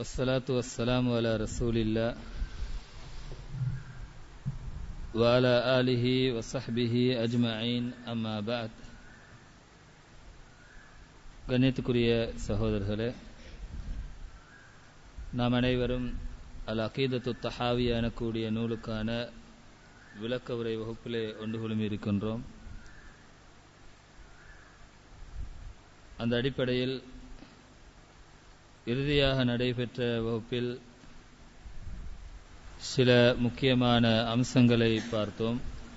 والصلاة والسلام على رسول الله وعلى آله وصحبه أجمعين أما بعد கண்ணியத்துக்குரிய சகோதரர்களே நாம் அனைவரும் அல் அகீதத்து தஹாவியா எனக்கூடிய நூலுக்கான விளக்க உரை வகுப்பிலே ஒன்று குழுமி இருக்கின்றோம் அந்த அடிப்படையில் இறுதியாக நடைபெற்ற வகுப்பில் சில முக்கியமான அம்சங்களை பார்த்தோம்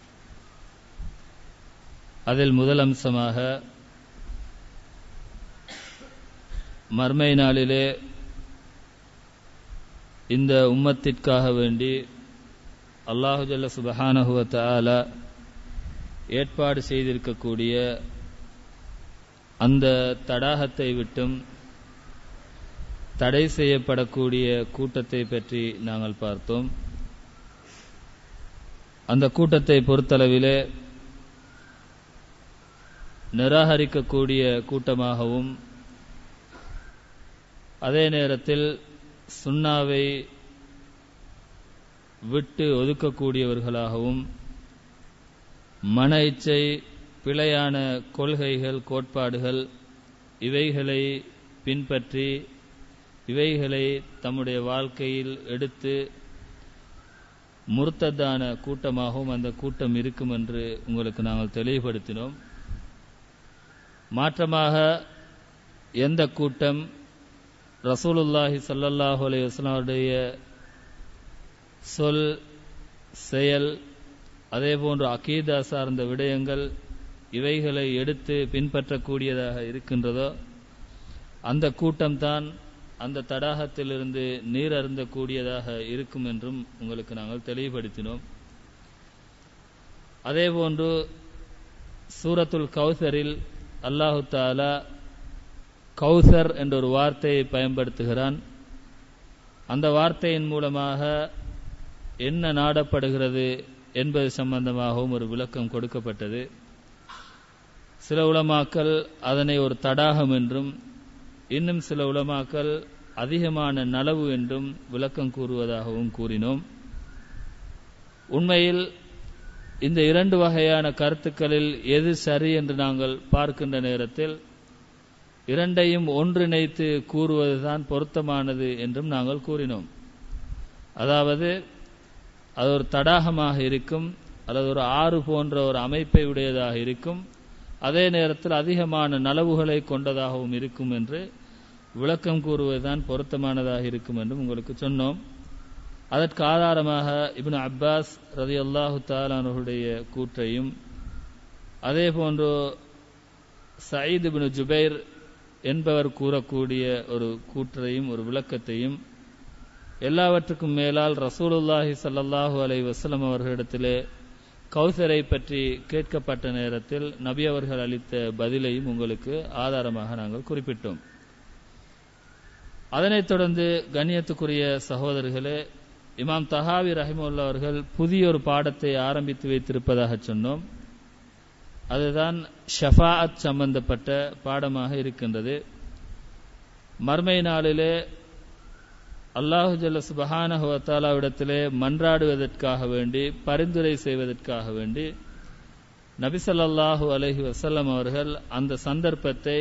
அதில் முதல் அம்சமாக மர்மை நாளிலே இந்த உம்மத்திற்காக வேண்டி அல்லாஹு ஜல்ல சுபஹானஹுவ ஆலா ஏற்பாடு செய்திருக்கக்கூடிய அந்த தடாகத்தை விட்டும் தடை செய்யப்படக்கூடிய கூட்டத்தை பற்றி நாங்கள் பார்த்தோம் அந்த கூட்டத்தை பொறுத்தளவிலே நிராகரிக்கக்கூடிய கூட்டமாகவும் அதே நேரத்தில் சுண்ணாவை விட்டு ஒதுக்கக்கூடியவர்களாகவும் மன இச்சை பிழையான கொள்கைகள் கோட்பாடுகள் இவைகளை பின்பற்றி இவைகளை தம்முடைய வாழ்க்கையில் எடுத்து முர்த்ததான கூட்டமாகவும் அந்த கூட்டம் இருக்கும் என்று உங்களுக்கு நாங்கள் தெளிவுபடுத்தினோம் மாற்றமாக எந்த கூட்டம் ரசூலுல்லாஹி சல்லல்லாஹு அலி வஸ்லாமுடைய சொல் செயல் அதே போன்று அகீதா சார்ந்த விடயங்கள் இவைகளை எடுத்து பின்பற்றக்கூடியதாக இருக்கின்றதோ அந்த கூட்டம்தான் அந்த தடாகத்திலிருந்து நீர் அருந்தக்கூடியதாக இருக்கும் என்றும் உங்களுக்கு நாங்கள் தெளிவுபடுத்தினோம் அதே போன்று சூரத்துல் கௌசரில் அல்லாஹு தாலா கௌசர் என்ற ஒரு வார்த்தையை பயன்படுத்துகிறான் அந்த வார்த்தையின் மூலமாக என்ன நாடப்படுகிறது என்பது சம்பந்தமாகவும் ஒரு விளக்கம் கொடுக்கப்பட்டது சில உலமாக்கள் அதனை ஒரு தடாகம் என்றும் இன்னும் சில உலமாக்கள் அதிகமான நலவு என்றும் விளக்கம் கூறுவதாகவும் கூறினோம் உண்மையில் இந்த இரண்டு வகையான கருத்துக்களில் எது சரி என்று நாங்கள் பார்க்கின்ற நேரத்தில் இரண்டையும் ஒன்றிணைத்து கூறுவதுதான் பொருத்தமானது என்றும் நாங்கள் கூறினோம் அதாவது அது ஒரு தடாகமாக இருக்கும் அல்லது ஒரு ஆறு போன்ற ஒரு அமைப்பை உடையதாக இருக்கும் அதே நேரத்தில் அதிகமான நலவுகளை கொண்டதாகவும் இருக்கும் என்று விளக்கம் கூறுவதுதான் பொருத்தமானதாக இருக்கும் என்றும் உங்களுக்கு சொன்னோம் அதற்கு ஆதாரமாக இப்னு அப்பாஸ் ரதி அல்லாஹு தாலானுடைய கூற்றையும் அதே போன்று சயீத் இப்னு ஜுபைர் என்பவர் கூறக்கூடிய ஒரு கூற்றையும் ஒரு விளக்கத்தையும் எல்லாவற்றுக்கும் மேலால் ரசூலுல்லாஹி சல்லாஹூ அலை வசலம் அவர்களிடத்திலே கௌசரை பற்றி கேட்கப்பட்ட நேரத்தில் நபி அவர்கள் அளித்த பதிலையும் உங்களுக்கு ஆதாரமாக நாங்கள் குறிப்பிட்டோம் அதனைத் தொடர்ந்து கண்ணியத்துக்குரிய சகோதரர்களே இமாம் தஹாவி ரஹிமுல்லா அவர்கள் புதிய ஒரு பாடத்தை ஆரம்பித்து வைத்திருப்பதாக சொன்னோம் அதுதான் ஷஃபாஅத் சம்பந்தப்பட்ட பாடமாக இருக்கின்றது மர்மை நாளிலே அல்லாஹு ஜல்ல சுபஹானஹுவத்தாலாவிடத்திலே மன்றாடுவதற்காக வேண்டி பரிந்துரை செய்வதற்காக வேண்டி நபிசல்லாஹூ அலஹி வசல்லம் அவர்கள் அந்த சந்தர்ப்பத்தை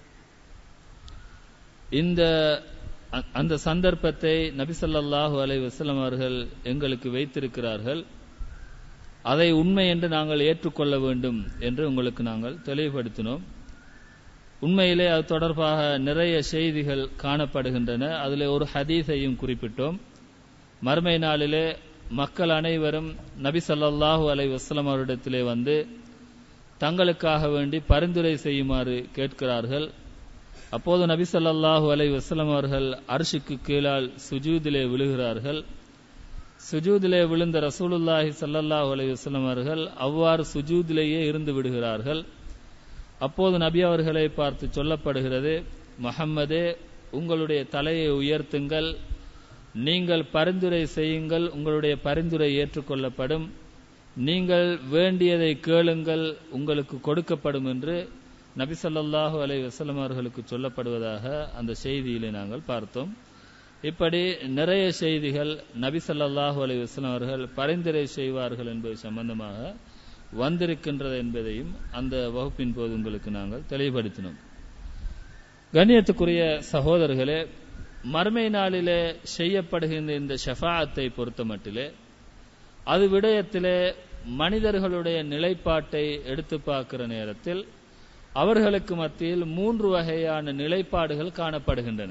இந்த அந்த சந்தர்ப்பத்தை நபிசல்லாஹூ அலை வசல்லம் அவர்கள் எங்களுக்கு வைத்திருக்கிறார்கள் அதை உண்மை என்று நாங்கள் ஏற்றுக்கொள்ள வேண்டும் என்று உங்களுக்கு நாங்கள் தெளிவுபடுத்தினோம் உண்மையிலே அது தொடர்பாக நிறைய செய்திகள் காணப்படுகின்றன அதில் ஒரு ஹதீஸையும் குறிப்பிட்டோம் மறுமை நாளிலே மக்கள் அனைவரும் நபி சல்லாஹூ அலை வஸ்லம் அவரிடத்திலே வந்து தங்களுக்காக வேண்டி பரிந்துரை செய்யுமாறு கேட்கிறார்கள் அப்போது நபி சல்லாஹூ அலை வஸ்லம் அவர்கள் அரிசிக்கு கீழால் சுஜூதிலே விழுகிறார்கள் சுஜூதிலே விழுந்த ரசூலுல்லாஹி சல்லல்லாஹு அலை வஸ்லம் அவர்கள் அவ்வாறு சுஜூதிலேயே இருந்து விடுகிறார்கள் அப்போது நபி அவர்களை பார்த்து சொல்லப்படுகிறது முகம்மதே உங்களுடைய தலையை உயர்த்துங்கள் நீங்கள் பரிந்துரை செய்யுங்கள் உங்களுடைய பரிந்துரை ஏற்றுக்கொள்ளப்படும் நீங்கள் வேண்டியதை கேளுங்கள் உங்களுக்கு கொடுக்கப்படும் என்று நபி ஸல்லல்லாஹு அலைஹி வஸல்லம் அவர்களுக்கு சொல்லப்படுவதாக அந்த செய்தியிலே நாங்கள் பார்த்தோம் இப்படி நிறைய செய்திகள் நபி ஸல்லல்லாஹு அலைஹி வஸல்லம் அவர்கள் பரிந்துரை செய்வார்கள் என்பது சம்பந்தமாக வந்திருக்கின்றது என்பதையும் அந்த வகுப்பின் போது உங்களுக்கு நாங்கள் தெளிவுபடுத்தினோம் கண்ணியத்துக்குரிய சகோதரர்களே மறுமை நாளிலே செய்யப்படுகின்ற இந்த ஷஃபாஅத்தை பொறுத்தமட்டிலே அது விடயத்திலே மனிதர்களுடைய நிலைப்பாட்டை எடுத்து பார்க்கிற நேரத்தில் அவர்களுக்கு மத்தியில் மூன்று வகையான நிலைப்பாடுகள் காணப்படுகின்றன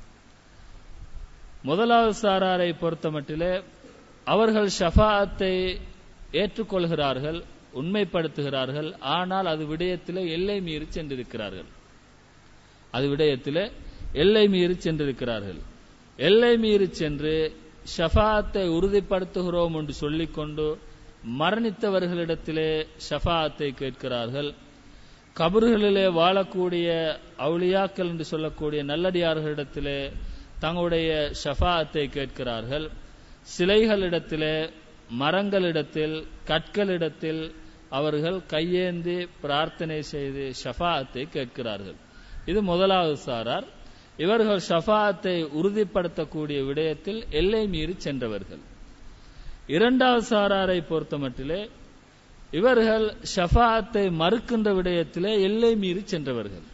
முதலாவது சாராரை பொறுத்தமட்டிலே அவர்கள் ஷஃபாஅத்தை ஏற்றுக்கொள்கிறார்கள் உண்மைப்படுத்துகிறார்கள் ஆனால் அது விடயத்திலே எல்லை மீறி சென்றிருக்கிறார்கள் அது விடயத்திலே எல்லை மீறி சென்றிருக்கிறார்கள் எல்லை மீறி சென்று ஷஃபாத்தை உறுதிப்படுத்துகிறோம் என்று சொல்லிக்கொண்டு மரணித்தவர்களிடத்திலே ஷஃபாத்தை கேட்கிறார்கள் கபர்களிலே வாழக்கூடிய அவுளியாக்கள் என்று சொல்லக்கூடிய நல்லடியார்களிடத்திலே தங்களுடைய ஷஃபாத்தை கேட்கிறார்கள் சிலைகளிடத்திலே மரங்களிடத்தில் கற்களிடத்தில் அவர்கள் கையேந்தி பிரார்த்தனை செய்து ஷஃபாத்தை கேட்கிறார்கள் இது முதலாவது சாரார் இவர்கள் ஷஃபாத்தை உறுதிப்படுத்தக்கூடிய விடயத்தில் எல்லை மீறி சென்றவர்கள் இரண்டாவது சாராரை பொறுத்தமட்டிலே இவர்கள் ஷஃபாத்தை மறுக்கின்ற விடயத்திலே எல்லை மீறி சென்றவர்கள்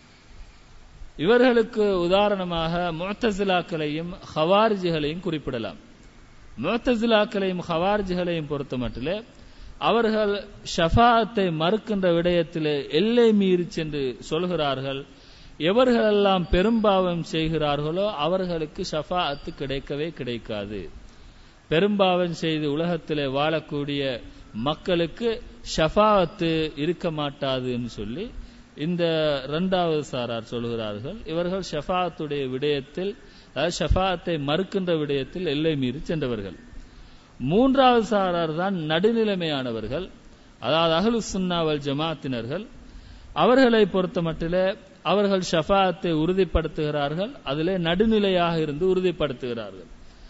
இவர்களுக்கு உதாரணமாக முத்தசிலாக்களையும் ஹவாரிஜிகளையும் குறிப்பிடலாம் முத்தசிலாக்களையும் ஹவாரிஜிகளையும் பொறுத்தமட்டிலே அவர்கள் ஷஃபாத்தை மறுக்கின்ற விடயத்திலே எல்லை மீறி சென்று சொல்கிறார்கள் எவர்களெல்லாம் பெரும்பாவம் செய்கிறார்களோ அவர்களுக்கு ஷஃபாஅத்து கிடைக்கவே கிடைக்காது பெரும்பாவம் செய்து உலகத்திலே வாழக்கூடிய மக்களுக்கு ஷஃபாஅத்து இருக்க மாட்டாதுன்னு சொல்லி இந்த இரண்டாவது சாரார் சொல்கிறார்கள் இவர்கள் ஷஃபாத்துடைய விடயத்தில் அதாவது ஷஃபாத்தை மறுக்கின்ற விடயத்தில் எல்லை மீறி சென்றவர்கள் மூன்றாவது சாரார் தான் நடுநிலைமையானவர்கள் அதாவது அகலு சுன்னாவல் ஜமாத்தினர்கள் அவர்களை பொறுத்த மட்டிலே அவர்கள் ஷஃபாத்தை உறுதிப்படுத்துகிறார்கள் அதிலே நடுநிலையாக இருந்து உறுதிப்படுத்துகிறார்கள்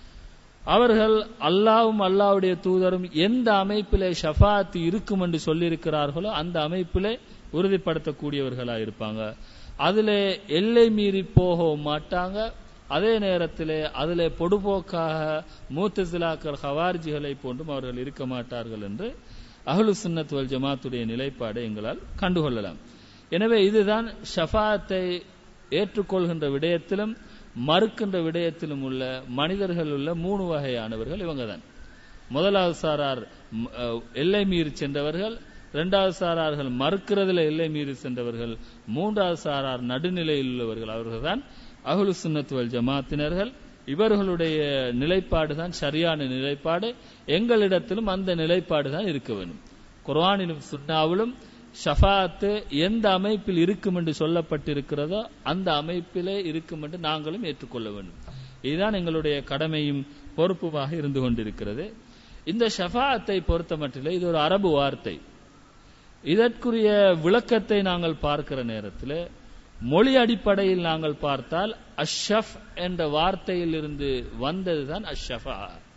அவர்கள் அல்லாவும் அல்லாவுடைய தூதரும் எந்த அமைப்பிலே ஷஃபாத் இருக்கும் என்று சொல்லியிருக்கிறார்களோ அந்த அமைப்பிலே உறுதிப்படுத்தக்கூடியவர்களாக இருப்பாங்க அதிலே எல்லை மீறி போகவும் மாட்டாங்க அதே நேரத்திலே அதிலே பொடுபோக்காக மூத்தசிலாக்கள் ஹவார்ஜிகளை போன்றும் அவர்கள் இருக்க மாட்டார்கள் என்று அஹ்லு சுன்னத் வல் ஜமாத்துடைய நிலைப்பாடை எங்களால் கண்டுகொள்ளலாம் எனவே இதுதான் ஷஃபாத்தை ஏற்றுக்கொள்கின்ற விடயத்திலும் மறுக்கின்ற விடயத்திலும் உள்ள மனிதர்கள் உள்ள மூணு வகையானவர்கள் இவங்க தான் முதலாவது சாரார் எல்லை மீறி சென்றவர்கள் இரண்டாவது சாரார்கள் மறுக்கிறதுல எல்லை மீறி சென்றவர்கள் மூன்றாவது சாரார் நடுநிலையில் உள்ளவர்கள் அவர்கள் தான் அகுலு சுன்னத்துவல் ஜமாத்தினர்கள் இவர்களுடைய நிலைப்பாடு தான் சரியான நிலைப்பாடு எங்களிடத்திலும் அந்த நிலைப்பாடு தான் இருக்க வேண்டும் குர்ஆனிலும் சுன்னாவிலும் ஷஃபாத்து எந்த அமைப்பில் இருக்கும் என்று சொல்லப்பட்டிருக்கிறதோ அந்த அமைப்பிலே இருக்கும் என்று நாங்களும் ஏற்றுக்கொள்ள வேண்டும் இதுதான் எங்களுடைய கடமையும் பொறுப்புமாக இருந்து கொண்டிருக்கிறது இந்த ஷஃபாத்தை பொறுத்த மட்டிலே இது ஒரு அரபு வார்த்தை இதற்குரிய விளக்கத்தை நாங்கள் பார்க்கிற நேரத்தில் மொழி அடிப்படையில் நாங்கள் பார்த்தால் அஷ்ஷஃப் என்ற வார்த்தையில் இருந்து வந்ததுதான் அஷ்ஷஃபா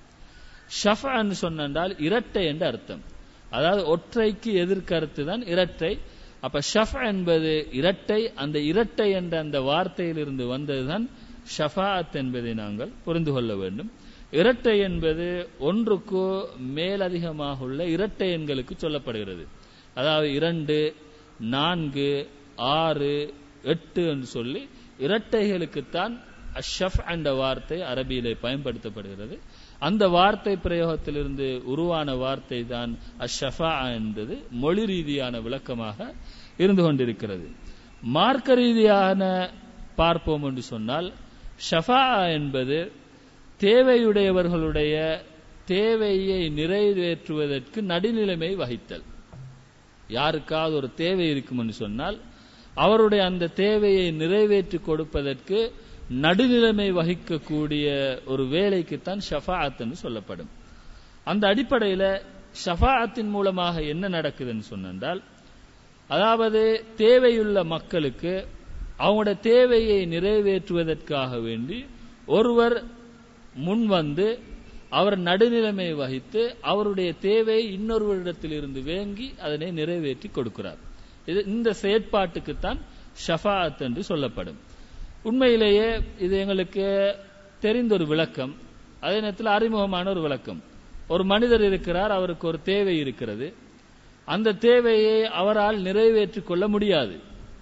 ஷஃபா என்று சொன்னால் இரட்டை என்று அர்த்தம் அதாவது ஒற்றைக்கு எதிர்கருத்து தான் இரட்டை அப்ப ஷஃப் என்பது இரட்டை அந்த இரட்டை என்ற அந்த வார்த்தையிலிருந்து வந்ததுதான் ஷஃபாத் என்பதை நாங்கள் புரிந்து கொள்ள வேண்டும் இரட்டை என்பது ஒன்றுக்கு மேலதிகமாக உள்ள இரட்டை எண்களுக்கு சொல்லப்படுகிறது அதாவது இரண்டு நான்கு ஆறு எட்டு என்று சொல்லி இரட்டைகளுக்குத்தான் அஷ்ஷஃப் என்ற வார்த்தை அரபியிலே பயன்படுத்தப்படுகிறது அந்த வார்த்தை பிரயோகத்திலிருந்து உருவான வார்த்தை தான் அஷ்ஷஃபா என்பது மொழி ரீதியான விளக்கமாக இருந்து கொண்டிருக்கிறது மார்க்க ரீதியான பார்ப்போம் என்று சொன்னால் ஷஃபா என்பது தேவையுடையவர்களுடைய தேவையை நிறைவேற்றுவதற்கு நடுநிலைமை வகித்தல் யாருக்காவது ஒரு தேவை இருக்கும் என்று சொன்னால் அவருடைய அந்த தேவையை நிறைவேற்றி கொடுப்பதற்கு நடுநிலைமை வகிக்கக்கூடிய ஒரு வேலைக்குத்தான் ஷஃபாஅத் என்று சொல்லப்படும் அந்த அடிப்படையில் ஷஃபாஅத்தின் மூலமாக என்ன நடக்குதுன்னு சொன்னால் அதாவது தேவையுள்ள மக்களுக்கு அவங்களுடைய தேவையை நிறைவேற்றுவதற்காக வேண்டி ஒருவர் முன் வந்து அவர் நடுநிலைமை வகித்து அவருடைய தேவையை இன்னொருவரிடத்திலிருந்து வேங்கி அதனை நிறைவேற்றி கொடுக்கிறார் இது இந்த செயற்பாட்டுக்குத்தான் ஷஃபாஅத் என்று சொல்லப்படும் உண்மையிலேயே இது எங்களுக்கு தெரிந்த ஒரு விளக்கம் அதே நேரத்தில் அறிமுகமான ஒரு விளக்கம் ஒரு மனிதர் இருக்கிறார் அவருக்கு ஒரு தேவை இருக்கிறது அந்த தேவையை அவரால் நிறைவேற்றிக் கொள்ள முடியாது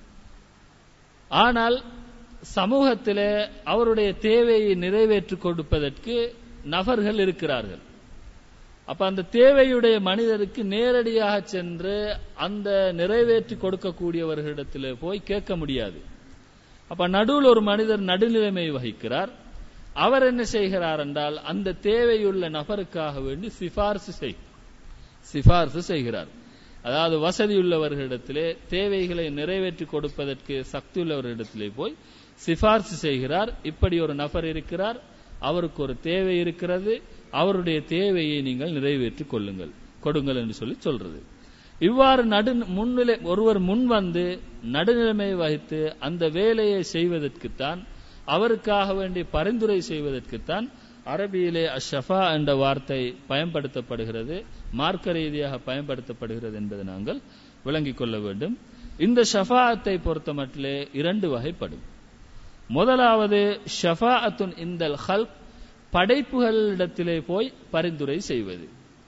ஆனால் சமூகத்திலே அவருடைய தேவையை நிறைவேற்றிக் கொடுப்பதற்கு நபர்கள் இருக்கிறார்கள் அப்ப அந்த தேவையுடைய மனிதருக்கு நேரடியாக சென்று அந்த நிறைவேற்றி கொடுக்கக்கூடியவர்களிடத்தில் போய் கேட்க முடியாது அப்ப நடுவில் ஒரு மனிதர் நடுநிலைமை வகிக்கிறார் அவர் என்ன செய்கிறார் என்றால் அந்த தேவையுள்ள நபருக்காக வேண்டி சிபார்சு செய் சிபார்சு செய்கிறார் அதாவது வசதியுள்ளவர்களிடத்திலே தேவைகளை நிறைவேற்றி கொடுப்பதற்கு சக்தியுள்ளவர்களிடத்திலே போய் சிபார்சு செய்கிறார் இப்படி ஒரு நபர் இருக்கிறார் அவருக்கு ஒரு தேவை இருக்கிறது அவருடைய தேவையை நீங்கள் நிறைவேற்றிக் கொள்ளுங்கள் கொடுங்கள் என்று சொல்லி சொல்றது இவ்வாறு நடு முன்னிலை ஒருவர் முன் வந்து நடுநிலைமை வகித்து அந்த வேலையை செய்வதற்குத்தான் அவருக்காக வேண்டி பரிந்துரை செய்வதற்குத்தான் அரபியிலே அஷஃபா என்ற வார்த்தை பயன்படுத்தப்படுகிறது மார்க்க ரீதியாக பயன்படுத்தப்படுகிறது என்பதை நாங்கள் விளங்கிக் கொள்ள வேண்டும் இந்த ஷஃபாத்தை பொறுத்த மட்டிலே இரண்டு வகைப்படும் முதலாவது ஷஃபாஅத்துன் இந்தல் ஹல்க் படைப்புகளிடத்திலே போய் பரிந்துரை செய்வது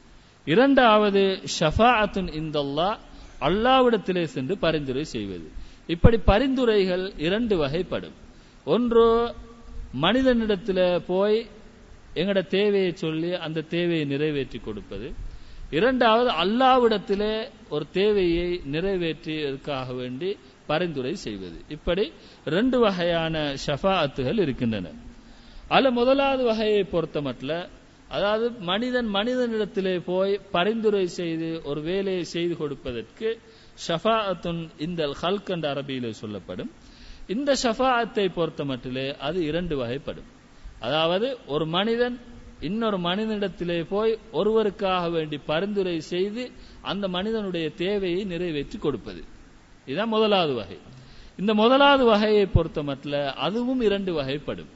இரண்டாவது ஷஃபாஅத்துன் இந்தல்லா அல்லாவிடத்திலே சென்று பரிந்துரை செய்வது இப்படி பரிந்துரைகள் இரண்டு வகைப்படும் ஒன்று மனிதனிடத்துல போய் எங்கட தேவையை சொல்லி அந்த தேவையை நிறைவேற்றி கொடுப்பது இரண்டாவது அல்லாவிடத்திலே ஒரு தேவையை நிறைவேற்றியதற்காக வேண்டி பரிந்துரை செய்வது இப்படி ரெண்டு வகையான ஷஃபாஅத்துகள் இருக்கின்றன அதுல முதலாவது வகையை பொறுத்த மட்டும் அதாவது மனிதன் மனிதனிடத்திலே போய் பரிந்துரை செய்து ஒரு வேலையை செய்து கொடுப்பதற்கு ஷஃபாஅத்துன் இந்த ஹல்க் என்ற அரபியிலே சொல்லப்படும் இந்த ஷஃபாஅத்தை பொறுத்த மட்டிலே அது இரண்டு வகைப்படும் அதாவது ஒரு மனிதன் இன்னொரு மனிதனிடத்திலே போய் ஒருவருக்காக வேண்டி பரிந்துரை செய்து அந்த மனிதனுடைய தேவையை நிறைவேற்றி கொடுப்பது இதுதான் முதலாவது வகை இந்த முதலாவது வகையை பொறுத்த மட்டும் அதுவும் இரண்டு வகைப்படும்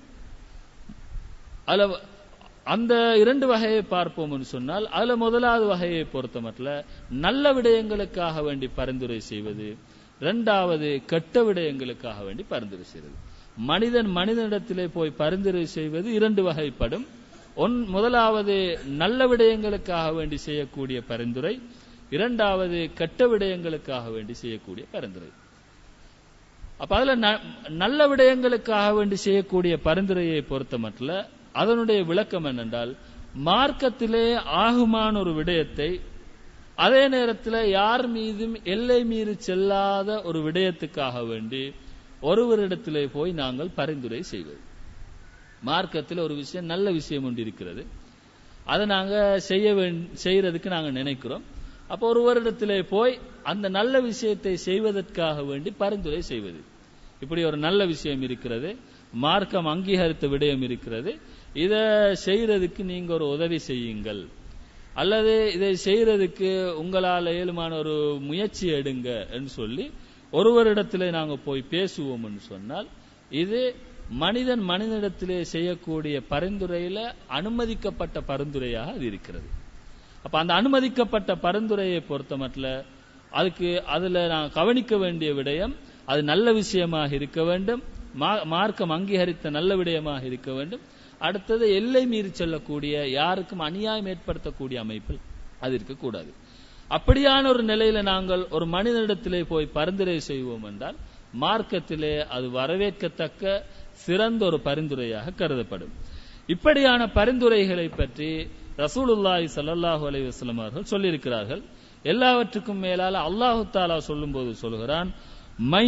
அதுல அந்த இரண்டு வகையை பார்ப்போம்னு சொன்னால் அதுல முதலாவது வகையை பொறுத்த மட்டும் நல்ல விடயங்களுக்காக வேண்டி பரிந்துரை செய்வது இரண்டாவது கெட்ட விடயங்களுக்காக வேண்டி பரிந்துரை செய்வது மனிதன் மனிதனிடத்திலே போய் பரிந்துரை செய்வது இரண்டு வகைப்படும் ஒன் முதலாவது நல்ல விடயங்களுக்காக வேண்டி செய்யக்கூடிய பரிந்துரை இரண்டாவது கெட்ட விடயங்களுக்காக வேண்டி செய்யக்கூடிய பரிந்துரை அப்ப அதுல நல்ல விடயங்களுக்காக வேண்டி செய்யக்கூடிய பரிந்துரையை பொறுத்த மட்டும் அதனுடைய விளக்கம் என்னென்றால் மார்க்கத்திலே ஆகுமான ஒரு விடயத்தை அதே நேரத்தில் யார் மீதும் எல்லை மீறி செல்லாத ஒரு விடயத்துக்காக வேண்டி ஒருவரிடத்திலே போய் நாங்கள் பரிந்துரை செய்வது மார்க்கத்தில் ஒரு விஷயம் நல்ல விஷயம் ஒன்று இருக்கிறது அதை நாங்க செய்ய செய்யறதுக்கு நாங்க நினைக்கிறோம் அப்போ ஒருவரிடத்திலே போய் அந்த நல்ல விஷயத்தை செய்வதற்காக வேண்டி பரிந்துரை செய்வது இப்படி ஒரு நல்ல விஷயம் இருக்கிறது மார்க்கம் அங்கீகரித்த விடயம் இருக்கிறது இதை செய்யறதுக்கு நீங்க ஒரு உதவி செய்யுங்கள் அல்லது இதை செய்யறதுக்கு உங்களால் இயலுமான ஒரு முயற்சி எடுங்க என்று சொல்லி ஒருவரிடத்திலே நாங்க போய் பேசுவோம் என்று சொன்னால் இது மனிதன் மனிதனிடத்திலே செய்யக்கூடிய பரிந்துரையில அனுமதிக்கப்பட்ட பரிந்துரையாக அது இருக்கிறது அப்ப அந்த அனுமதிக்கப்பட்ட பரிந்துரையை பொறுத்த மட்டும் அதுக்கு அதுல நான் கவனிக்க வேண்டிய விடயம் அது நல்ல விஷயமாக இருக்க வேண்டும் மார்க்கம் அங்கீகரித்த நல்ல விடயமாக இருக்க வேண்டும் அடுத்தது எல்லை மீறி செல்லக்கூடிய யாருக்கும் அநியாயம் ஏற்படுத்தக்கூடிய அமைப்பில் அது இருக்கக்கூடாது அப்படியான ஒரு நிலையில நாங்கள் ஒரு மனிதனிடத்திலே போய் பரிந்துரை செய்வோம் என்றால் மார்க்கத்திலே அது வரவேற்கத்தக்க சிறந்த ஒரு பரிந்துரையாக கருதப்படும் இப்படியான பரிந்துரைகளை பற்றி ரசூலுல்லாஹி சல்லாஹூ அலி வஸ்லம் அவர்கள் சொல்லியிருக்கிறார்கள் எல்லாவற்றுக்கும் மேலால அல்லாஹு தாலா சொல்லும் போது சொல்கிறான் மை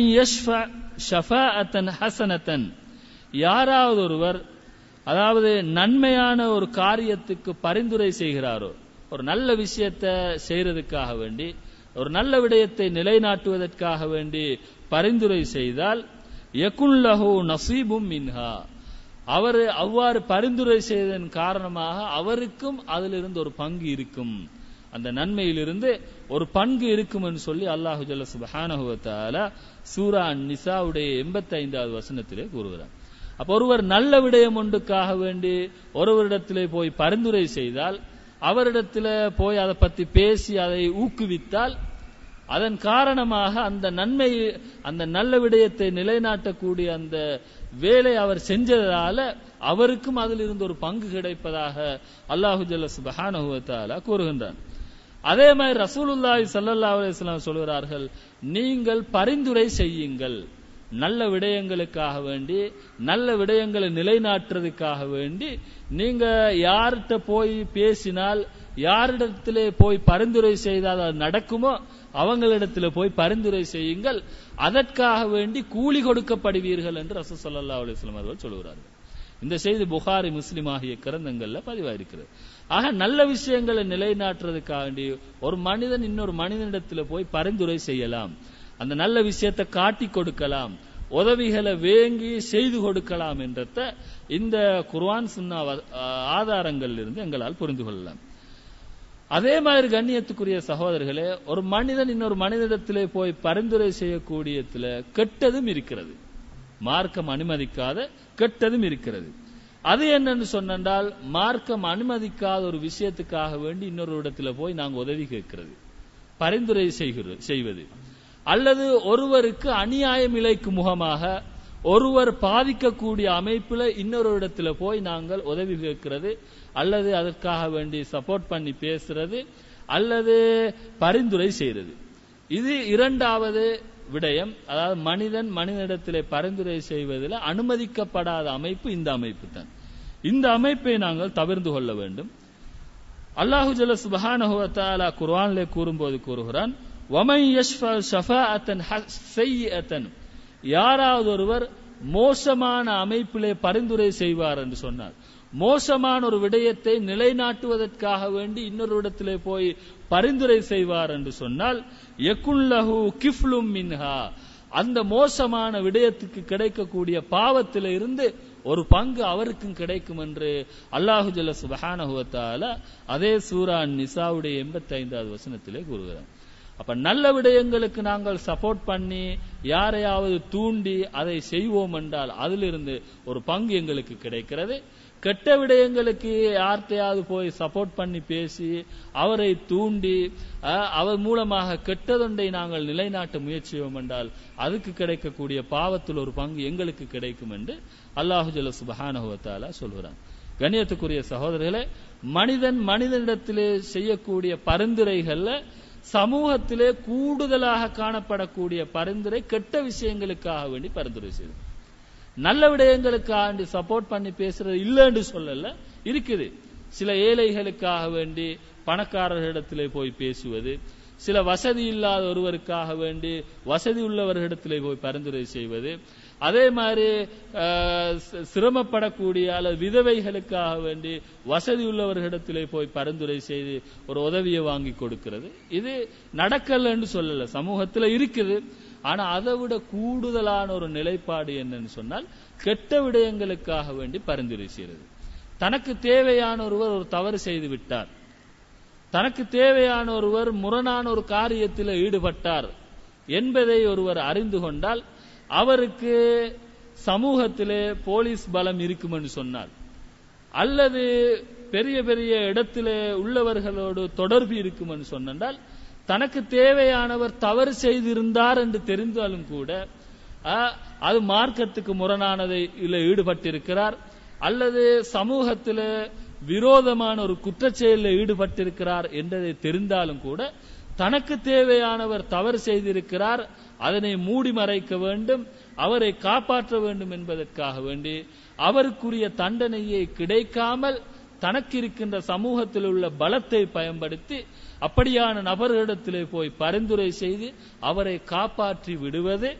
ஹசனத்தன் யாராவது ஒருவர் அதாவது நன்மையான ஒரு காரியத்துக்கு பரிந்துரை செய்கிறாரோ ஒரு நல்ல விஷயத்தை செய்யறதுக்காக வேண்டி ஒரு நல்ல விடயத்தை நிலைநாட்டுவதற்காக வேண்டி பரிந்துரை செய்தால் யகுல்லஹு நசீபும் மின்ஹா அவர் அவ்வாறு பரிந்துரை செய்ததன் காரணமாக அவருக்கும் அதிலிருந்து ஒரு பங்கு இருக்கும் அந்த நன்மையிலிருந்து ஒரு பங்கு இருக்கும் என்று சொல்லி அல்லாஹு ஜல்ல சுபஹானஹுவத்தால சூரா நிசாவுடைய எண்பத்தி ஐந்தாவது வசனத்திலே கூறுகிறார் அப்ப ஒருவர் நல்ல விடயம் ஒன்றுக்காக வேண்டி ஒருவரிடத்திலே போய் பரிந்துரை செய்தால் அவரிடத்துல போய் அதை பத்தி பேசி அதை ஊக்குவித்தால் அதன் காரணமாக அந்த நன்மை அந்த நல்ல விடயத்தை நிலைநாட்டக்கூடிய அந்த வேலை அவர் செஞ்சதால அவருக்கும் அதில் இருந்து ஒரு பங்கு கிடைப்பதாக அல்லாஹு ஜல்ல சுபஹானஹு வ தஆலா கூறுகின்றான் அதே மாதிரி ரசூலுல்லாஹி ஸல்லல்லாஹு அலைஹி வஸல்லம் சொல்கிறார்கள் நீங்கள் பரிந்துரை செய்யுங்கள் நல்ல விடயங்களுக்காக வேண்டி நல்ல விடயங்களை நிலைநாட்டுறதுக்காக வேண்டி நீங்க யார்கிட்ட போய் பேசினால் யாரிடத்திலே போய் பரிந்துரை செய்தால் அது நடக்குமோ அவங்களிடத்துல போய் பரிந்துரை செய்யுங்கள் அதற்காக வேண்டி கூலி கொடுக்கப்படுவீர்கள் என்று ரசூல் ஸல்லல்லாஹு அலைஹி வஸல்லம் அவர்கள் சொல்கிறார்கள் இந்த செய்தி புகாரி முஸ்லிம் ஆகிய கிரந்தங்கள்ல பதிவாயிருக்கிறது ஆக நல்ல விஷயங்களை நிலைநாட்டுறதுக்காக வேண்டி ஒரு மனிதன் இன்னொரு மனிதனிடத்துல போய் பரிந்துரை செய்யலாம் அந்த நல்ல விஷயத்தை காட்டி கொடுக்கலாம் உதவிகளை வேங்கி செய்து கொடுக்கலாம் என்றத இந்த குர்ஆன் சுன்னா ஆதாரங்களில் இருந்து எங்களால் புரிந்து கொள்ளலாம் அதே மாதிரி கண்ணியத்துக்குரிய சகோதரர்களே ஒரு மனிதன் இன்னொரு மனிதனிடத்திலே போய் பரிந்துரை செய்யக்கூடியதுல கெட்டதும் இருக்கிறது மார்க்கம் அனுமதிக்காத கெட்டதும் இருக்கிறது அது என்னன்னு சொன்னால் மார்க்கம் அனுமதிக்காத ஒரு விஷயத்துக்காக வேண்டி இன்னொரு இடத்துல போய் நாங்க உதவி கேட்கிறது பரிந்துரை செய்கிறது செய்வது அல்லது ஒருவருக்கு அநியாயம் இழைக்கும் முகமாக ஒருவர் பாதிக்கக்கூடிய அமைப்புல இன்னொரு இடத்துல போய் நாங்கள் உதவி கேட்கிறது அல்லது அதற்காக வேண்டி சப்போர்ட் பண்ணி பேசுறது அல்லது பரிந்துரை செய்யறது இது இரண்டாவது விடயம் அதாவது மனிதன் மனிதனிடத்திலே பரிந்துரை செய்வதில் அனுமதிக்கப்படாத அமைப்பு இந்த அமைப்பு தான் இந்த அமைப்பை நாங்கள் தவிர்த்து கொள்ள வேண்டும் அல்லாஹு ஜல்ல சுபஹானஹு வ தஆலா குர்ஆனிலே கூறும்போது கூறுகிறான் வமை யஷ்ஃபா ஷஃபாஅத்தன் ஸய்யிஅத்தன் யாராவது ஒருவர் மோசமான அமைப்பிலே பரிந்துரை செய்வார் என்று சொன்னார் மோசமான ஒரு விடயத்தை நிலைநாட்டுவதற்காக வேண்டி இன்னொரு இடத்திலே போய் பரிந்துரை செய்வார் என்று சொன்னால் யகுல்லஹு கிஃப்லும் மின்ஹா அந்த மோசமான விடயத்துக்கு கிடைக்கக்கூடிய பாவத்தில இருந்து ஒரு பங்கு அவருக்கும் கிடைக்கும் என்று அல்லாஹு ஜல்ல சுபஹானஹு வ தஆலா அதே சூரா நிசாவுடைய எண்பத்தி ஐந்தாவது வசனத்திலே கூறுகிறார் அப்ப நல்ல விடயங்களுக்கு நாங்கள் சப்போர்ட் பண்ணி யாரையாவது தூண்டி அதை செய்வோம் என்றால் அதிலிருந்து ஒரு பங்கு எங்களுக்கு கிடைக்கிறது கெட்ட விடயங்களுக்கு யார்கிட்டையாவது போய் சப்போர்ட் பண்ணி பேசி அவரை தூண்டி அஹ், அவர் மூலமாக கெட்டதொன்றை நாங்கள் நிலைநாட்ட முயற்சியோம் என்றால் அதுக்கு கிடைக்கக்கூடிய பாவத்தில் ஒரு பங்கு எங்களுக்கு கிடைக்கும் என்று அல்லாஹு ஜல்ல சுபஹானஹு வ தஆலா சொல்கிறான் கண்ணியத்துக்குரிய சகோதரர்களே மனிதன் மனிதனிடத்திலே செய்யக்கூடிய பரிந்துரைகள்ல சமூகத்திலே கூடுதலாக காணப்படக்கூடிய பரிந்துரை கெட்ட விஷயங்களுக்காக வேண்டி பரிந்துரை செய்வது நல்ல விடயங்களுக்காக சப்போர்ட் பண்ணி பேசுறது இல்லைன்னு சொல்லல இருக்குது சில ஏழைகளுக்காக வேண்டி பணக்காரர்களிடத்திலே போய் பேசுவது சில வசதி இல்லாத ஒருவருக்காக வேண்டி வசதி உள்ளவர்களிடத்திலே போய் பரிந்துரை செய்வது அதே மாதிரி அஹ், சி- சிரமப்படக்கூடிய அல்லது விதவைகளுக்காக வேண்டி வசதி உள்ளவர்களிடத்திலே போய் பரிந்துரை செய்து ஒரு உதவியை வாங்கி கொடுக்கிறது இது நடக்கலன்னு சொல்லல சமூகத்துல இருக்குது ஆனா அதை விட கூடுதலான ஒரு நிலைப்பாடு என்னன்னு சொன்னால் கெட்ட விடயங்களுக்காக வேண்டி பரிந்துரை செய்கிறது தனக்கு தேவையான ஒருவர் ஒரு தவறு செய்து விட்டார் தனக்கு தேவையான ஒருவர் முரணான ஒரு காரியத்தில் ஈடுபட்டார் என்பதை ஒருவர் அறிந்து கொண்டால் அவருக்கு சமூகத்திலே போலீஸ் பலம் இருக்கும் என்று சொன்னார் அல்லது பெரிய பெரிய இடத்திலே உள்ளவர்களோடு தொடர்பு இருக்கும் என்று சொன்னால் தனக்கு தேவையானவர் தவறு செய்திருந்தார் என்று தெரிந்தாலும் கூட ஆ, அது மார்க்கத்துக்கு முரணானதை இல்ல ஈடுபட்டிருக்கிறார் அல்லது சமூகத்தில் விரோதமான ஒரு குற்றச்செயலில் ஈடுபட்டிருக்கிறார் என்றதை தெரிந்தாலும் கூட தனக்கு தேவையானவர் தவறு செய்திருக்கிறார் அதனை மூடி மறைக்க வேண்டும் அவரை காப்பாற்ற வேண்டும் என்பதற்காக வேண்டி அவருக்குரிய தண்டனையை கிடைக்காமல் தனக்கு இருக்கின்ற சமூகத்தில் உள்ள பலத்தை பயன்படுத்தி அப்படியான நபர்களிடத்திலே போய் பரிந்துரை செய்து அவரை காப்பாற்றி விடுவது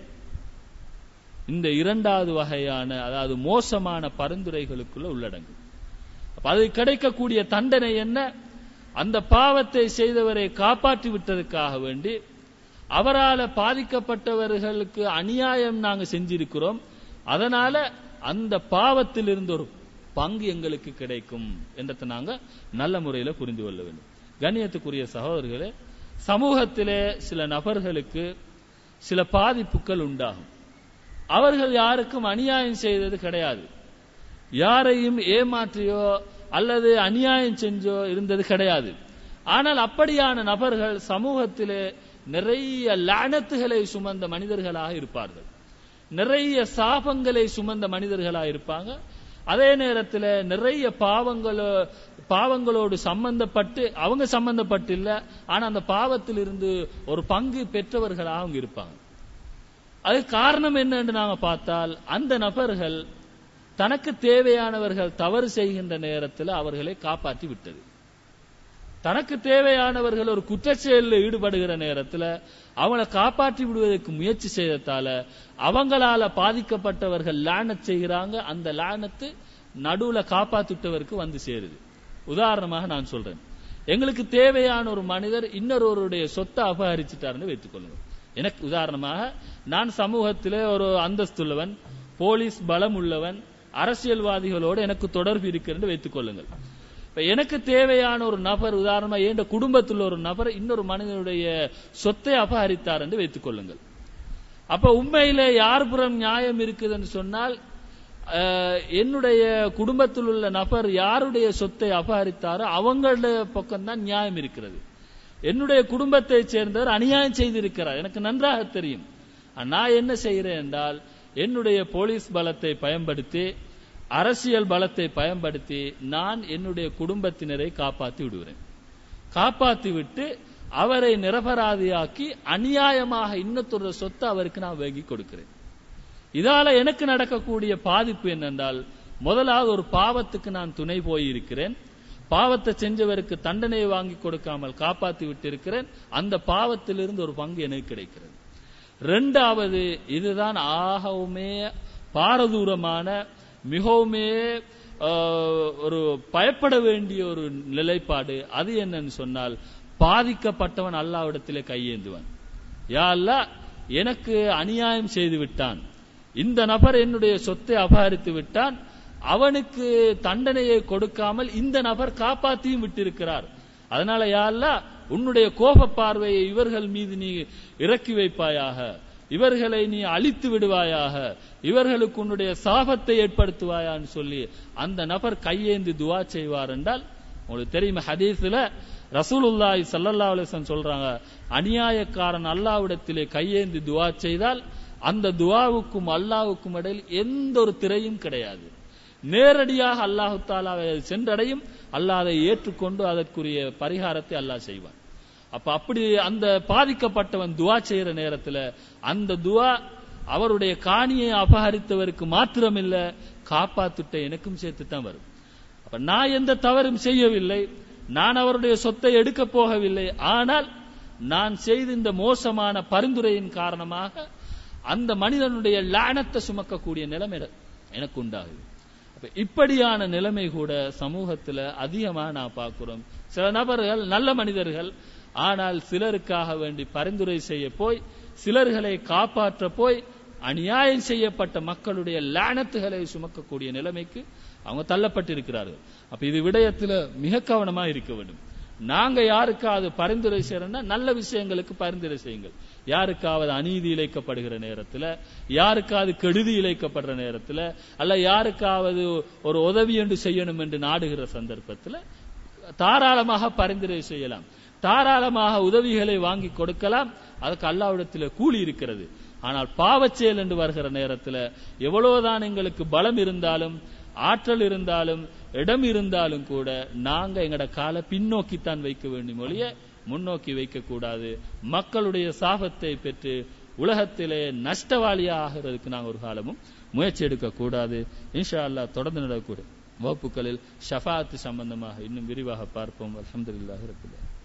இந்த இரண்டாவது வகையான அதாவது மோசமான பரிந்துரைகளுக்குள்ள உள்ளடங்கும் அப்ப அது கிடைக்கக்கூடிய தண்டனை என்ன அந்த பாவத்தை செய்தவரை காப்பாற்றி விட்டதற்காக வேண்டி அவரால பாதிக்கப்பட்டவர்களுக்கு அநியாயம் நாங்க செஞ்சிருக்கிறோம் அதனால அந்த பாவத்தில் இருந்து ஒரு பங்கு எங்களுக்கு கிடைக்கும் என்றதை நாங்க நல்ல முறையில புரிந்து கொள்ள வேண்டும் கண்ணியத்துக்குரிய சகோதரர்களே சமூகத்திலே சில நபர்களுக்கு சில பாதிப்புகள் உண்டாகும் அவர்கள் யாருக்கும் அநியாயம் செய்தது கிடையாது யாரையும் ஏமாற்றியோ அல்லது அநியாயம் செஞ்சோ இருந்தது கிடையாது ஆனால் அப்படியான நபர்கள் சமூகத்திலே நிறைய லானத்துகளை சுமந்த மனிதர்களாக இருப்பார்கள் நிறைய சாபங்களை சுமந்த மனிதர்களாக இருப்பாங்க அதே நேரத்துல நிறைய பாவங்களோ பாவங்களோடு சம்பந்தப்பட்டு அவங்க சம்பந்தப்பட்டு இல்ல ஆனா அந்த பாவத்திலிருந்து ஒரு பங்கு பெற்றவர்களா அவங்க இருப்பாங்க அது காரணம் என்னன்னு நாம பார்த்தால் அந்த நபர்கள் தனக்கு தேவையானவர்கள் தவறு செய்கின்ற நேரத்தில் அவர்களை காப்பாற்றி விட்டது தனக்கு தேவையானவர்கள் ஒரு குற்றச்செயலில் ஈடுபடுகிற நேரத்துல அவங்கள காப்பாற்றி விடுவதற்கு முயற்சி செய்ததால அவங்களால பாதிக்கப்பட்டவர்கள் லானத் செய்கிறாங்க அந்த லானத்து நடுவுல காப்பாத்திட்டவருக்கு வந்து சேருது உதாரணமாக நான் சொல்றேன் எங்களுக்கு தேவையான ஒரு மனிதர் இன்னொருவருடைய சொத்தை அபகரிச்சிட்டாருன்னு வைத்துக்கொள்ளுங்க எனக்கு உதாரணமாக நான் சமூகத்திலே ஒரு அந்தஸ்துள்ளவன் போலீஸ் பலம் உள்ளவன் அரசியல்வாதிகளோடு எனக்கு தொடர்பு இருக்கிறது வைத்துக் கொள்ளுங்கள் இப்ப எனக்கு தேவையான ஒரு நபர் உதாரணமா என் குடும்பத்தில் ஒரு நபர் இன்னொரு மனிதனுடைய சொத்தை அபகரித்தார் என்று வைத்துக் கொள்ளுங்கள் அப்ப உண்மையிலே யார் புறம் நியாயம் இருக்குதுன்னு சொன்னால் அஹ், என்னுடைய குடும்பத்தில் உள்ள நபர் யாருடைய சொத்தை அபகரித்தாரோ அவங்களுடைய பக்கம்தான் நியாயம் இருக்கிறது என்னுடைய குடும்பத்தைச் சேர்ந்தவர் அநியாயம் செய்திருக்கிறார் எனக்கு நன்றாக தெரியும் நான் என்ன செய்கிறேன் என்றால் என்னுடைய போலீஸ் பலத்தை பயன்படுத்தி அரசியல் பலத்தை பயன்படுத்தி நான் என்னுடைய குடும்பத்தினரை காப்பாற்றி விடுகிறேன் காப்பாற்றி விட்டு அவரை நிரபராதியாக்கி அநியாயமாக இன்னொருத்தர சொத்தை அவருக்கு நான் வாங்கி கொடுக்கிறேன் இதால எனக்கு நடக்கக்கூடிய பாதிப்பு என்னென்றால் முதலாவது ஒரு பாவத்துக்கு நான் துணை போயிருக்கிறேன் பாவத்தை செஞ்சவருக்கு தண்டனை வாங்கி கொடுக்காமல் காப்பாத்தி விட்டிருக்கிறேன் அந்த பாவத்திலிருந்து ஒரு பங்கு எனக்கு கிடைக்கிறது ரெண்டாவது இதுதான் ஆகவுமே பாரதூரமான மிகவுமே ஆஹ், ஒரு பயப்பட வேண்டிய ஒரு நிலைப்பாடு அது என்னன்னு சொன்னால் பாதிக்கப்பட்டவன் அல்லாவிடத்திலே கையேந்துவன் யா அல்லாஹ் எனக்கு அநியாயம் செய்து விட்டான் இந்த நபர் என்னுடைய சொத்தை அபகரித்து விட்டான் அவனுக்கு தண்டனையை கொடுக்காமல் இந்த நபர் காப்பாத்தியும் விட்டிருக்கிறார் அதனால யா அல்லாஹ் உன்னுடைய கோப பார்வையை இவர்கள் மீது நீ இறக்கி வைப்பாயாக இவர்களை நீ அழித்து விடுவாயாக இவர்களுக்கு உன்னுடைய சாபத்தை ஏற்படுத்துவாயான்னு சொல்லி அந்த நபர் கையேந்தி துவா செய்வார் என்றால் உங்களுக்கு தெரியுமா ஹதீஸ்ல ரசூலுல்லாஹி ஸல்லல்லாஹு அலைஹி வஸல்லம் சொல்றாங்க அநியாயக்காரன் அல்லாஹ்விடத்திலே கையேந்தி துவா செய்தால் அந்த துவாவுக்கும் அல்லாஹ்வுக்கும் இடையில் எந்த ஒரு திரையும் கிடையாது நேரடியாக அல்லாஹு தாலாவை அது சென்றடையும் அல்லாஹ் அதை ஏற்றுக்கொண்டு அதற்குரிய பரிகாரத்தை அல்லாஹ் செய்வான் அப்ப அப்படி அந்த பாதிக்கப்பட்டவன் துவா செய்யற நேரத்துல அந்த துவா அவருடைய காணியை அபகரித்தவருக்கு மாத்திரமில்ல காப்பாத்துட்ட எனக்கும் சேர்த்து தான் வரும் அப்ப நான் எந்த தவறும் செய்யவில்லை நான் அவருடைய சொத்தை எடுக்க போகவில்லை ஆனால் நான் செய்த இந்த மோசமான பரிந்துரையின் காரணமாக அந்த மனிதனுடைய லானத்தை சுமக்கக்கூடிய நிலைமை என- எனக்கு உண்டாகுது அப்ப இப்படியான நிலைமை கூட சமூகத்துல அதிகமா நான் பார்க்கிறோம் சில நபர்கள் நல்ல மனிதர்கள் ஆனால் சிலருக்காக வேண்டி பரிந்துரை செய்ய போய் சிலர்களை காப்பாற்ற போய் அநியாயம் செய்யப்பட்ட மக்களுடைய லானத்துகளை சுமக்கக்கூடிய நிலைமைக்கு அவங்க தள்ளப்பட்டிருக்கிறார்கள் அப்ப இது விடயத்துல மிக கவனமா இருக்க வேண்டும் நாங்க யாருக்காவது பரிந்துரை செய்யறோம்னா நல்ல விஷயங்களுக்கு பரிந்துரை செய்யுங்கள் யாருக்காவது அநீதி இழைக்கப்படுகிற நேரத்துல யாருக்காவது கெடுதி இழைக்கப்படுற நேரத்துல அல்ல யாருக்காவது ஒரு உதவி என்று செய்யணும் என்று நாடுகிற சந்தர்ப்பத்துல தாராளமாக பரிந்துரை செய்யலாம் தாராளமாக உதவிகளை வாங்கி கொடுக்கலாம் அதுக்கு அல்லாவிடத்தில் கூலி இருக்கிறது ஆனால் பாவச்செயல் என்று வருகிற நேரத்துல எவ்வளவுதான் எங்களுக்கு பலம் இருந்தாலும் ஆற்றல் இருந்தாலும் இடம் இருந்தாலும் கூட நாங்க எங்கட காலை பின்னோக்கித்தான் வைக்க வேண்டும் ஒழிய முன்னோக்கி வைக்க கூடாது மக்களுடைய சாபத்தை பெற்று உலகத்திலே நஷ்டவாளியா ஆகிறதுக்கு நாங்க ஒரு காலமும் முயற்சி எடுக்க கூடாது இன்ஷா அல்லாஹ் தொடர்ந்து நடக்கக்கூடிய வகுப்புகளில் ஷஃபாத்து சம்பந்தமாக இன்னும் விரிவாக பார்ப்போம் அல்ஹம்துலில்லாஹி ரப்பில் ஆலமீன்